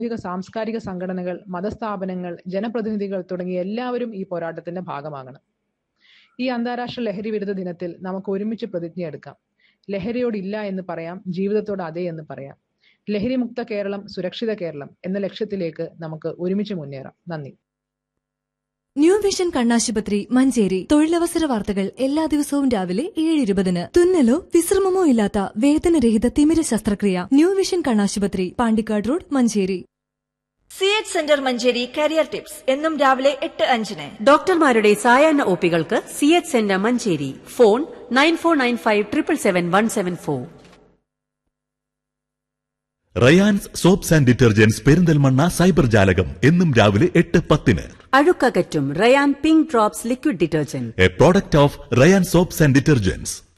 സാമൂഹിക സാംസ്കാരിക സംഘടനകൾ മതസ്ഥാപനങ്ങൾ ജനപ്രതിനിധികൾ തുടങ്ങിയ എല്ലാവരും ഈ പോരാട്ടത്തിന്റെ ഭാഗമാകണം ഈ അന്താരാഷ്ട്ര ലഹരി വിരുദ്ധ ദിനത്തിൽ നമുക്ക് ഒരുമിച്ച് പ്രതിജ്ഞയെടുക്കാം ലഹരിയോടില്ല എന്ന് പറയാം ജീവിതത്തോട് അതെ എന്ന് പറയാം ലഹരിമുക്ത കേരളം സുരക്ഷിത കേരളം എന്ന ലക്ഷ്യത്തിലേക്ക് നമുക്ക് ഒരുമിച്ച് മുന്നേറാം നന്ദി ന്യൂ വിഷൻ കണ്ണാശുപത്രി മഞ്ചേരി തൊഴിലവസര വാർത്തകൾ എല്ലാ ദിവസവും രാവിലെ ഏഴ് ഇരുപതിന് തുന്നലോ വിശ്രമമോ ഇല്ലാത്ത വേദനരഹിത തിമിര ശസ്ത്രക്രിയ ന്യൂ വിഷൻ കണ്ണാശുപത്രി Pandikkad road Manjeri C H centre Manjeri career tips എന്നും രാവിലെ എട്ട് അഞ്ചിന് ഡോക്ടർമാരുടെ സായാഹ്ന ഒപികൾക്ക് C H centre Manjeri phone nine four nine five triple seven one seven four Rayan's soaps and detergents Perinthalmanna cyber ജാലകം എന്നും രാവിലെ എട്ട് പത്തിന് അഴുക്കകറ്റും Rayan pink drops liquid detergent a product of Rayan soaps and detergents